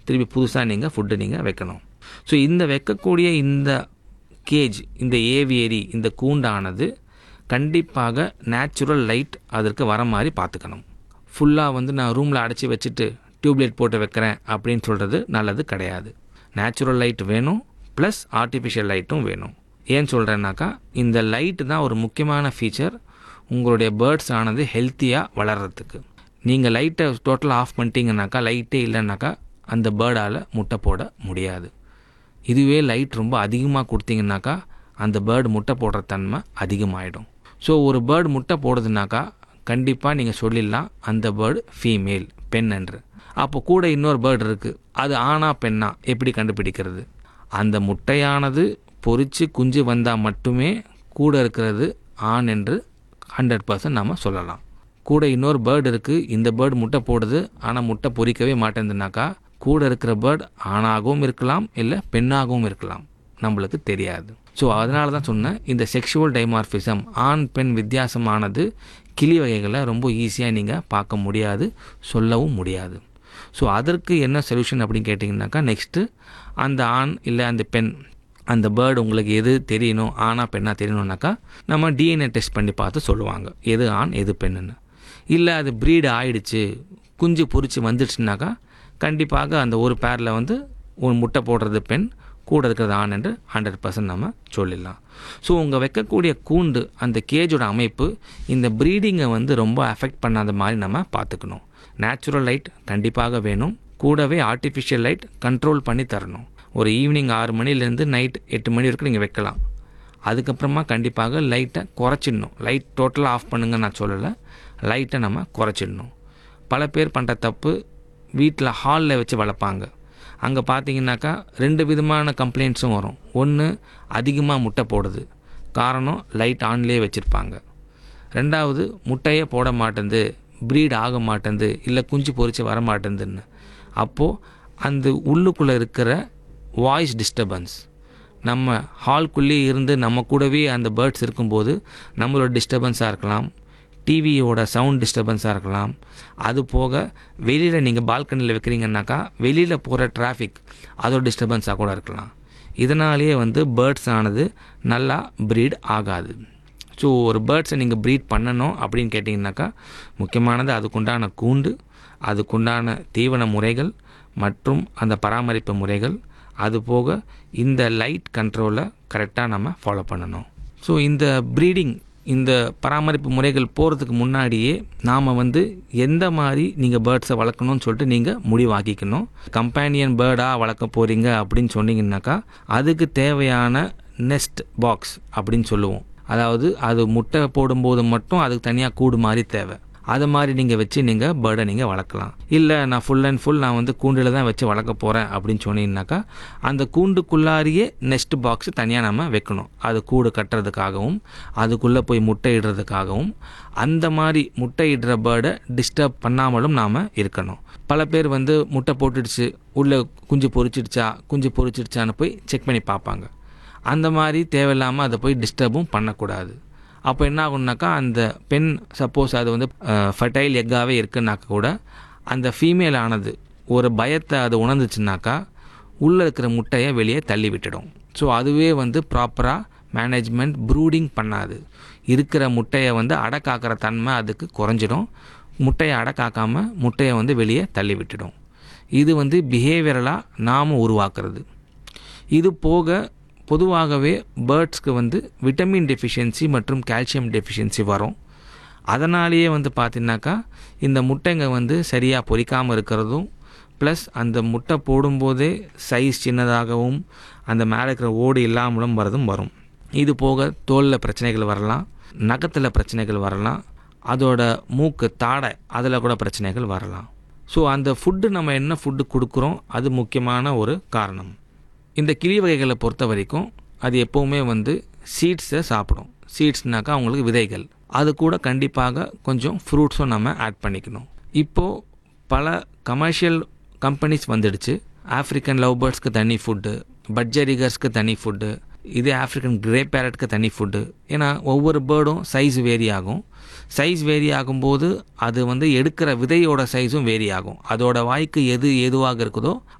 திருப்பி புதுசாக நீங்கள் ஃபுட்டு நீங்கள் வைக்கணும் ஸோ இந்த வைக்கக்கூடிய இந்த கேஜ் இந்த ஏவியரி இந்த கூண்டானது கண்டிப்பாக நேச்சுரல் லைட் அதற்கு வர மாதிரி பார்த்துக்கணும் ஃபுல்லாக வந்து நான் ரூமில் அடைச்சி வச்சுட்டு டியூப்லைட் போட்டு வைக்கிறேன் அப்படின்னு சொல்கிறது நல்லது கிடையாது நேச்சுரல் லைட் வேணும் ப்ளஸ் ஆர்டிஃபிஷியல் லைட்டும் வேணும் ஏன் சொல்கிறேன்னாக்கா இந்த லைட்டு தான் ஒரு முக்கியமான ஃபீச்சர் உங்களுடைய பேர்ட்ஸ் ஆனது ஹெல்த்தியாக வளர்கிறதுக்கு நீங்கள் லைட்டை டோட்டலாக ஆஃப் பண்ணிட்டீங்கன்னாக்கா லைட்டே இல்லைன்னாக்கா அந்த பேர்டால் முட்டை போட முடியாது இதுவே லைட் ரொம்ப அதிகமாக கொடுத்தீங்கன்னாக்கா அந்த பேர்டு முட்டை போடுற தன்மை அதிகமாகிடும் ஸோ ஒரு பேர்டு முட்டை போடுதுனாக்கா கண்டிப்பாக நீங்கள் சொல்லிடலாம் அந்த பேர்டு ஃபீமேல் பெண் என்று அப்போ கூட இன்னொரு பேர்டு இருக்குது அது ஆணா பெண்ணா எப்படி கண்டுபிடிக்கிறது அந்த முட்டையானது பொறிச்சு குஞ்சு வந்தால் மட்டுமே கூட இருக்கிறது ஆண் என்று ஹண்ட்ரட் பர்சன்ட் நாம் சொல்லலாம் கூட இன்னொரு பேர்டு இருக்குது இந்த பேர்டு முட்டை போடுது ஆனால் முட்டை பொறிக்கவே மாட்டேங்குதுனாக்கா கூட இருக்கிற பேர்டு ஆணாகவும் இருக்கலாம் இல்லை பெண்ணாகவும் இருக்கலாம் நம்மளுக்கு தெரியாது ஸோ அதனால தான் சொன்னேன் இந்த செக்ஷுவல் டைமார்ஃபிசம் ஆண் பெண் வித்தியாசமானது கிளி வகைகளை ரொம்ப ஈஸியாக நீங்கள் பார்க்க முடியாது சொல்லவும் முடியாது ஸோ அதற்கு என்ன சொல்யூஷன் அப்படின்னு கேட்டிங்கனாக்கா நெக்ஸ்ட்டு அந்த ஆண் இல்லை அந்த பெண் அந்த பேர்டு உங்களுக்கு எது தெரியணும் ஆணா பெண்ணா தெரியணும்னாக்கா நம்ம டிஎன்ஏ டெஸ்ட் பண்ணி பார்த்து சொல்லுவாங்க எது ஆண் எது பெண்ணுன்னு இல்லை அது ப்ரீடு ஆயிடுச்சு குஞ்சு பொறிச்சு வந்துடுச்சுனாக்கா கண்டிப்பாக அந்த ஒரு பேரில் வந்து ஒரு முட்டை போடுறது பெண் கூட இருக்கிறது ஆண் என்று ஹண்ட்ரட் பர்சன்ட் நம்ம சொல்லிடலாம் ஸோ உங்கள் வைக்கக்கூடிய கூண்டு அந்த கேஜோட அமைப்பு இந்த ப்ரீடிங்கை வந்து ரொம்ப அஃபெக்ட் பண்ணாத மாதிரி நம்ம பார்த்துக்கணும் நேச்சுரல் லைட் கண்டிப்பாக வேணும் கூடவே ஆர்டிஃபிஷியல் லைட் கண்ட்ரோல் பண்ணி தரணும் ஒரு ஈவினிங் ஆறு மணிலேருந்து நைட் எட்டு மணி வரைக்கும் நீங்கள் வைக்கலாம் அதுக்கப்புறமா கண்டிப்பாக லைட்டை குறைச்சிடணும் லைட் டோட்டலாக ஆஃப் பண்ணுங்க நான் சொல்லலை லைட்டை நம்ம குறைச்சிடணும் பல பேர் பண்ணுற தப்பு வீட்டில் ஹாலில் வச்சு வளர்ப்பாங்க அங்கே பார்த்தீங்கன்னாக்கா ரெண்டு விதமான கம்ப்ளைண்ட்ஸும் வரும் ஒன்று அதிகமாக முட்டை போடுது காரணம் லைட் ஆன்லேயே வச்சுருப்பாங்க ரெண்டாவது முட்டையே போட மாட்டேங்குது ப்ரீட் ஆக மாட்டேங்குது இல்லை குஞ்சு பொறிச்சு வர மாட்டேங்குதுன்னு அப்போது அந்த உள்ளுக்குள்ளே இருக்கிற வாய்ஸ் டிஸ்டர்பன்ஸ் நம்ம ஹால்குள்ளேயே இருந்து நம்ம கூடவே அந்த பேர்ட்ஸ் இருக்கும்போது நம்மளோட டிஸ்டர்பன்ஸாக இருக்கலாம் டிவியோட சவுண்ட் டிஸ்டர்பன்ஸாக இருக்கலாம் அது போக வெளியில் நீங்கள் பால்கனியில் வைக்கிறீங்கன்னாக்கா வெளியில் போகிற டிராஃபிக் அதோட டிஸ்டர்பன்ஸாக கூட இருக்கலாம் இதனாலேயே வந்து பேர்ட்ஸ் ஆனது நல்லா ப்ரீட் ஆகாது ஸோ ஒரு பேர்ட்ஸை நீங்கள் ப்ரீட் பண்ணணும் அப்படின்னு கேட்டிங்கனாக்கா முக்கியமானது அதுக்குண்டான கூண்டு அதுக்குண்டான தீவன முறைகள் மற்றும் அந்த பராமரிப்பு முறைகள் அது போக இந்த லைட் கண்ட்ரோலை கரெக்டாக நம்ம ஃபாலோ பண்ணணும் ஸோ இந்த ப்ரீடிங் இந்த பராமரிப்பு முறைகள் போகிறதுக்கு முன்னாடியே நாம் வந்து எந்த மாதிரி நீங்கள் பேர்ட்ஸை வளர்க்கணும்னு சொல்லிட்டு நீங்கள் முடிவாக்கிக்கணும் கம்பேனியன் பேர்டாக வளர்க்க போகிறீங்க அப்படின்னு சொன்னீங்கன்னாக்கா அதுக்கு தேவையான நெஸ்ட் பாக்ஸ் அப்படின்னு சொல்லுவோம் அதாவது அது முட்டை போடும்போது மட்டும் அதுக்கு தனியாக கூடு மாதிரி தேவை அது மாதிரி நீங்கள் வச்சு நீங்கள் பேர்டை நீங்கள் வளர்க்கலாம் இல்லை நான் ஃபுல் அண்ட் ஃபுல் நான் வந்து கூண்டில் தான் வச்சு வளர்க்க போகிறேன் அப்படின்னு சொன்னீங்கன்னாக்கா அந்த கூண்டுக்குள்ளாரியே நெஸ்ட் பாக்ஸ் தனியாக நம்ம வைக்கணும் அது கூடு கட்டுறதுக்காகவும் அதுக்குள்ளே போய் முட்டை இடுறதுக்காகவும் அந்த மாதிரி முட்டை இடுற பேர்டை டிஸ்டர்ப் பண்ணாமலும் நாம் இருக்கணும் பல பேர் வந்து முட்டை போட்டுடுச்சு உள்ளே குஞ்சு பொறிச்சிடுச்சா குஞ்சு பொறிச்சிடுச்சான்னு போய் செக் பண்ணி பார்ப்பாங்க அந்த மாதிரி தேவையில்லாமல் அதை போய் டிஸ்டர்பும் பண்ணக்கூடாது அப்போ என்ன ஆகும்னாக்கா அந்த பெண் சப்போஸ் அது வந்து ஃபர்டைல் எக்காகவே இருக்குன்னாக்கா கூட அந்த ஃபீமேல் ஆனது ஒரு பயத்தை அது உணர்ந்துச்சுனாக்கா உள்ளே இருக்கிற முட்டையை வெளியே தள்ளி விட்டுடும் ஸோ அதுவே வந்து ப்ராப்பராக மேனேஜ்மெண்ட் ப்ரூடிங் பண்ணாது இருக்கிற முட்டையை வந்து அடக்காக்கிற தன்மை அதுக்கு குறைஞ்சிடும் முட்டையை அடக்காக்காமல் முட்டையை வந்து வெளியே தள்ளி விட்டுடும் இது வந்து பிஹேவியரலாக நாம் உருவாக்குறது இது போக பொதுவாகவே பேர்ட்ஸ்க்கு வந்து விட்டமின் டெஃபிஷியன்சி மற்றும் கால்சியம் டெஃபிஷியன்சி வரும் அதனாலேயே வந்து பார்த்திங்கனாக்கா இந்த முட்டைங்க வந்து சரியாக பொறிக்காமல் இருக்கிறதும் ப்ளஸ் அந்த முட்டை போடும்போதே சைஸ் சின்னதாகவும் அந்த மேலே இருக்கிற ஓடு இல்லாமலும் வரதும் வரும் இது போக தோலில் பிரச்சனைகள் வரலாம் நகத்தில் பிரச்சனைகள் வரலாம் அதோட மூக்கு தாடை அதில் கூட பிரச்சனைகள் வரலாம் ஸோ அந்த ஃபுட்டு நம்ம என்ன ஃபுட்டு கொடுக்குறோம் அது முக்கியமான ஒரு காரணம் இந்த கிளி வகைகளை பொறுத்த வரைக்கும் அது எப்போவுமே வந்து சீட்ஸை சாப்பிடும் சீட்ஸ்னாக்கா அவங்களுக்கு விதைகள் அது கூட கண்டிப்பாக கொஞ்சம் ஃப்ரூட்ஸும் நம்ம ஆட் பண்ணிக்கணும் இப்போது பல கமர்ஷியல் கம்பெனிஸ் வந்துடுச்சு ஆஃப்ரிக்கன் லவ் பேர்ட்ஸ்க்கு தனி ஃபுட்டு பட்ஜரிகர்ஸ்க்கு தனி ஃபுட்டு இதே ஆஃப்ரிக்கன் கிரே பேரட்க்கு தனி ஃபுட்டு ஏன்னா ஒவ்வொரு பேர்டும் சைஸ் வேரி ஆகும் சைஸ் வேரி ஆகும்போது அது வந்து எடுக்கிற விதையோட சைஸும் வேரி ஆகும் அதோட வாய்க்கு எது எதுவாக இருக்குதோ